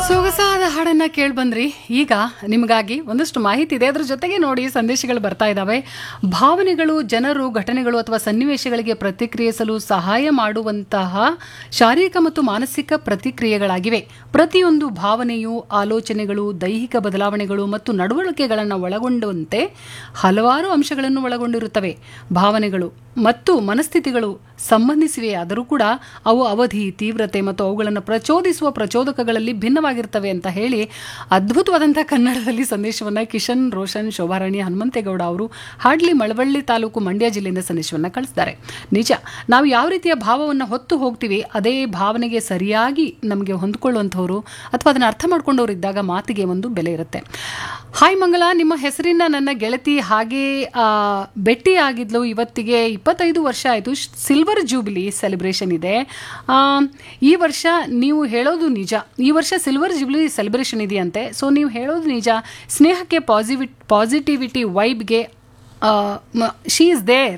ಸೊಗಸಾದ ಹಾಡನ್ನ ಕೇಳಿ ಬಂದ್ರಿ ಈಗ ನಿಮಗಾಗಿ ಒಂದಷ್ಟು ಮಾಹಿತಿ ಇದೆ ಅದ್ರ ಜೊತೆಗೆ ನೋಡಿ ಸಂದೇಶಗಳು ಬರ್ತಾ ಇದ್ದಾವೆ ಭಾವನೆಗಳು ಜನರು ಘಟನೆಗಳು ಅಥವಾ ಸನ್ನಿವೇಶಗಳಿಗೆ ಪ್ರತಿಕ್ರಿಯಿಸಲು ಸಹಾಯ ಮಾಡುವಂತಹ ಶಾರೀರಿಕ ಮತ್ತು ಮಾನಸಿಕ ಪ್ರತಿಕ್ರಿಯೆಗಳಾಗಿವೆ ಪ್ರತಿಯೊಂದು ಭಾವನೆಯು ಆಲೋಚನೆಗಳು ದೈಹಿಕ ಬದಲಾವಣೆಗಳು ಮತ್ತು ನಡವಳಿಕೆಗಳನ್ನು ಒಳಗೊಂಡಂತೆ ಹಲವಾರು ಅಂಶಗಳನ್ನು ಒಳಗೊಂಡಿರುತ್ತವೆ ಭಾವನೆಗಳು ಮತ್ತು ಮನಸ್ಥಿತಿಗಳು ಸಂಬಂಧಿಸಿವೆಯಾದರೂ ಕೂಡ ಅವು ಅವಧಿ ತೀವ್ರತೆ ಮತ್ತು ಅವುಗಳನ್ನು ಪ್ರಚೋದಿಸುವ ಪ್ರಚೋದಕಗಳಲ್ಲಿ ಭಿನ್ನವಾಗಿರ್ತವೆ ಅಂತ ಹೇಳಿ ಅದ್ಭುತವಾದಂಥ ಕನ್ನಡದಲ್ಲಿ ಸಂದೇಶವನ್ನು ಕಿಶನ್ ರೋಷನ್ ಶೋಭಾರಾಣಿ ಹನುಮಂತೇಗೌಡ ಅವರು ಹಾಡ್ಲಿ ಮಳವಳ್ಳಿ ತಾಲೂಕು ಮಂಡ್ಯ ಜಿಲ್ಲೆಯಿಂದ ಸಂದೇಶವನ್ನು ಕಳಿಸಿದ್ದಾರೆ ನಿಜ ನಾವು ಯಾವ ರೀತಿಯ ಭಾವವನ್ನು ಹೊತ್ತು ಹೋಗ್ತೀವಿ ಅದೇ ಭಾವನೆಗೆ ಸರಿಯಾಗಿ ನಮಗೆ ಹೊಂದ್ಕೊಳ್ಳುವಂಥವ್ರು ಅಥವಾ ಅದನ್ನು ಅರ್ಥ ಮಾಡ್ಕೊಂಡವ್ರು ಇದ್ದಾಗ ಮಾತಿಗೆ ಒಂದು ಬೆಲೆ ಇರುತ್ತೆ ಹಾಯ್ ಮಂಗಲ ನಿಮ್ಮ ಹೆಸರಿನ ನನ್ನ ಗೆಳತಿ ಹಾಗೆ ಆ, ಭೇಟಿ ಆಗಿದ್ಲು ಇವತ್ತಿಗೆ ಇಪ್ಪತ್ತೈದು ವರ್ಷ ಆಯಿತು ಸಿಲ್ವರ್ ಜೂಬಿಲಿ ಸೆಲೆಬ್ರೇಷನ್ ಇದೆ ಆ, ಈ ವರ್ಷ ನೀವು ಹೇಳೋದು ನಿಜ ಈ ವರ್ಷ ಸಿಲ್ವರ್ ಜೂಬಿಲಿ ಸೆಲೆಬ್ರೇಷನ್ ಇದೆಯಂತೆ ಸೊ ನೀವು ಹೇಳೋದು ನಿಜ ಸ್ನೇಹಕ್ಕೆ ಪಾಸಿವಿ ಪಾಸಿಟಿವಿಟಿ ವೈಬ್ಗೆ she is there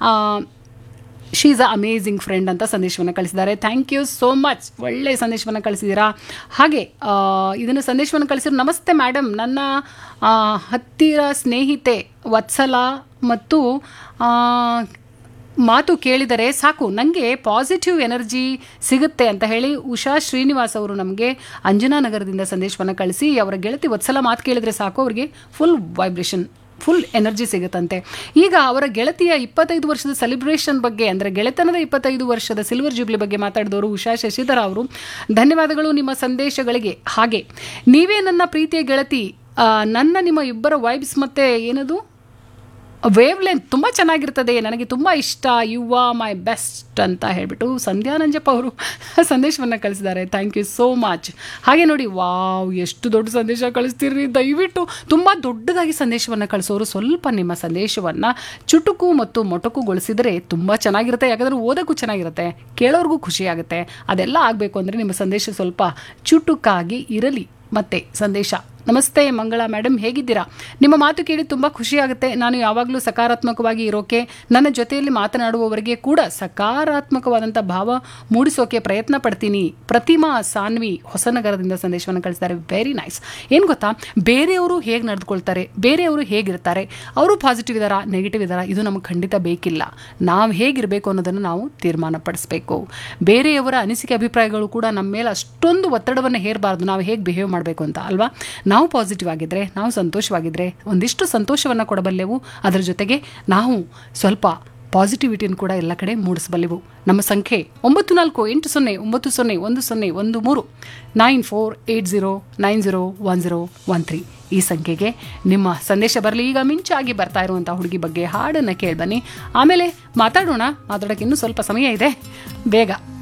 she is a amazing friend ಅಂತ ಸಂದೇಶವನ್ನು ಕಳಿಸಿದ್ದಾರೆ ಥ್ಯಾಂಕ್ ಯು ಸೋ ಮಚ್ ಒಳ್ಳೆಯ ಸಂದೇಶವನ್ನು ಕಳಿಸಿದ್ದೀರಾ ಹಾಗೆ ಆ, ಇದನ್ನು ಸಂದೇಶವನ್ನು ಕಳಿಸಿದ್ರು ನಮಸ್ತೆ ಮೇಡಮ್ ನನ್ನ ಆ, ಹತ್ತಿರ ಸ್ನೇಹಿತೆ ವತ್ಸಲ ಮತ್ತು ಆ, ಮಾತು ಕೇಳಿದರೆ ಸಾಕು ನನಗೆ ಪಾಸಿಟಿವ್ ಎನರ್ಜಿ ಸಿಗುತ್ತೆ ಅಂತ ಹೇಳಿ ಉಷಾ ಶ್ರೀನಿವಾಸ್ ಅವರು ನಮಗೆ ಅಂಜನಾ ನಗರದಿಂದ ಸಂದೇಶವನ್ನು ಕಳಿಸಿ ಅವರ ಗೆಳತಿ ವತ್ಸಲ ಮಾತು ಕೇಳಿದರೆ ಸಾಕು ಅವರಿಗೆ ಫುಲ್ ವೈಬ್ರೇಷನ್ ಫುಲ್ ಎನರ್ಜಿ ಸಿಗುತ್ತಂತೆ ಈಗ ಅವರ ಗೆಳತಿಯ ಇಪ್ಪತ್ತೈದು ವರ್ಷದ ಸೆಲೆಬ್ರೇಷನ್ ಬಗ್ಗೆ ಅಂದರೆ ಗೆಳೆತನದ ಇಪ್ಪತ್ತೈದು ವರ್ಷದ ಸಿಲ್ವರ್ ಜೂಬ್ಲಿ ಬಗ್ಗೆ ಮಾತಾಡಿದವರು ಉಷಾ ಶಶಿಧರ ಅವರು ಧನ್ಯವಾದಗಳು ನಿಮ್ಮ ಸಂದೇಶಗಳಿಗೆ ಹಾಗೆ ನೀವೇ ನನ್ನ ಪ್ರೀತಿಯ ಗೆಳತಿ ಆ, ನನ್ನ ನಿಮ್ಮ ಇಬ್ಬರ ವೈಬ್ಸ್ ಮತ್ತೆ ಏನದು ವೇವ್ ಲೆಂತ್ ತುಂಬ ಚೆನ್ನಾಗಿರ್ತದೆ ನನಗೆ ತುಂಬ ಇಷ್ಟ ಯು ಆರ್ ಮೈ ಬೆಸ್ಟ್ ಅಂತ ಹೇಳಿಬಿಟ್ಟು ಸಂಧ್ಯಾ ನಂಜಪ್ಪ ಅವರು ಸಂದೇಶವನ್ನು ಕಳಿಸಿದ್ದಾರೆ ಥ್ಯಾಂಕ್ ಯು ಸೋ ಮಚ್ ಹಾಗೆ ನೋಡಿ ವಾವ್ ಎಷ್ಟು ದೊಡ್ಡ ಸಂದೇಶ ಕಳಿಸ್ತೀರಿ ದಯವಿಟ್ಟು ತುಂಬ ದೊಡ್ಡದಾಗಿ ಸಂದೇಶವನ್ನು ಕಳಿಸೋರು ಸ್ವಲ್ಪ ನಿಮ್ಮ ಸಂದೇಶವನ್ನು ಚುಟುಕು ಮತ್ತು ಮೊಟಕುಗೊಳಿಸಿದರೆ ತುಂಬ ಚೆನ್ನಾಗಿರುತ್ತೆ ಯಾಕಂದರೆ ಓದೋಕ್ಕೂ ಚೆನ್ನಾಗಿರುತ್ತೆ ಕೇಳೋರ್ಗೂ ಖುಷಿಯಾಗುತ್ತೆ ಅದೆಲ್ಲ ಆಗಬೇಕು ಅಂದರೆ ನಿಮ್ಮ ಸಂದೇಶ ಸ್ವಲ್ಪ ಚುಟುಕಾಗಿ ಇರಲಿ ಮತ್ತೆ ಸಂದೇಶ ನಮಸ್ತೆ ಮಂಗಳ ಮೇಡಮ್ ಹೇಗಿದ್ದೀರಾ ನಿಮ್ಮ ಮಾತು ಕೇಳಿ ತುಂಬ ಖುಷಿಯಾಗುತ್ತೆ ನಾನು ಯಾವಾಗಲೂ ಸಕಾರಾತ್ಮಕವಾಗಿ ಇರೋಕೆ ನನ್ನ ಜೊತೆಯಲ್ಲಿ ಮಾತನಾಡುವವರಿಗೆ ಕೂಡ ಸಕಾರಾತ್ಮಕವಾದಂಥ ಭಾವ ಮೂಡಿಸೋಕೆ ಪ್ರಯತ್ನ ಪಡ್ತೀನಿ ಪ್ರತಿಮಾ ಸಾನ್ವಿ ಹೊಸನಗರದಿಂದ ಸಂದೇಶವನ್ನು ಕಳಿಸಿದ್ದಾರೆ ವೆರಿ ನೈಸ್ ಏನು ಗೊತ್ತಾ ಬೇರೆಯವರು ಹೇಗೆ ನಡೆದುಕೊಳ್ತಾರೆ ಬೇರೆಯವರು ಹೇಗಿರ್ತಾರೆ ಅವರು ಪಾಸಿಟಿವ್ ಇದ್ದಾರಾ ನೆಗೆಟಿವ್ ಇದ್ದಾರಾ ಇದು ನಮಗೆ ಖಂಡಿತ ಬೇಕಿಲ್ಲ ನಾವು ಹೇಗಿರಬೇಕು ಅನ್ನೋದನ್ನು ನಾವು ತೀರ್ಮಾನ ಪಡಿಸ್ಬೇಕು ಬೇರೆಯವರ ಅನಿಸಿಕೆ ಅಭಿಪ್ರಾಯಗಳು ಕೂಡ ನಮ್ಮ ಮೇಲೆ ಅಷ್ಟೊಂದು ಒತ್ತಡವನ್ನು ಹೇರಬಾರ್ದು ನಾವು ಹೇಗೆ ಬಿಹೇವ್ ಮಾಡಬೇಕು ಅಂತ ಅಲ್ವಾ ನಾವು ಪಾಸಿಟಿವ್ ಆಗಿದ್ದರೆ ನಾವು ಸಂತೋಷವಾಗಿದ್ದರೆ ಒಂದಿಷ್ಟು ಸಂತೋಷವನ್ನು ಕೊಡಬಲ್ಲೆವು ಅದರ ಜೊತೆಗೆ ನಾವು ಸ್ವಲ್ಪ ಪಾಸಿಟಿವಿಟಿಯನ್ನು ಕೂಡ ಎಲ್ಲ ಕಡೆ ಮೂಡಿಸಬಲ್ಲೆವು ನಮ್ಮ ಸಂಖ್ಯೆ ಒಂಬತ್ತು ನಾಲ್ಕು ಎಂಟು ಸೊನ್ನೆ ಒಂಬತ್ತು ಸೊನ್ನೆ ಒಂದು ಸೊನ್ನೆ ಒಂದು ಮೂರು nine four eight zero nine zero one zero one three ಈ ಸಂಖ್ಯೆಗೆ ನಿಮ್ಮ ಸಂದೇಶ ಬರಲಿ ಈಗ ಮಿಂಚಾಗಿ ಬರ್ತಾ ಇರುವಂಥ ಹುಡುಗಿ ಬಗ್ಗೆ ಹಾಡನ್ನು ಕೇಳಿ ಬನ್ನಿ ಆಮೇಲೆ ಮಾತಾಡೋಣ ಮಾತಾಡೋಕ್ಕೆ ಇನ್ನೂ ಸ್ವಲ್ಪ ಸಮಯ ಇದೆ ಬೇಗ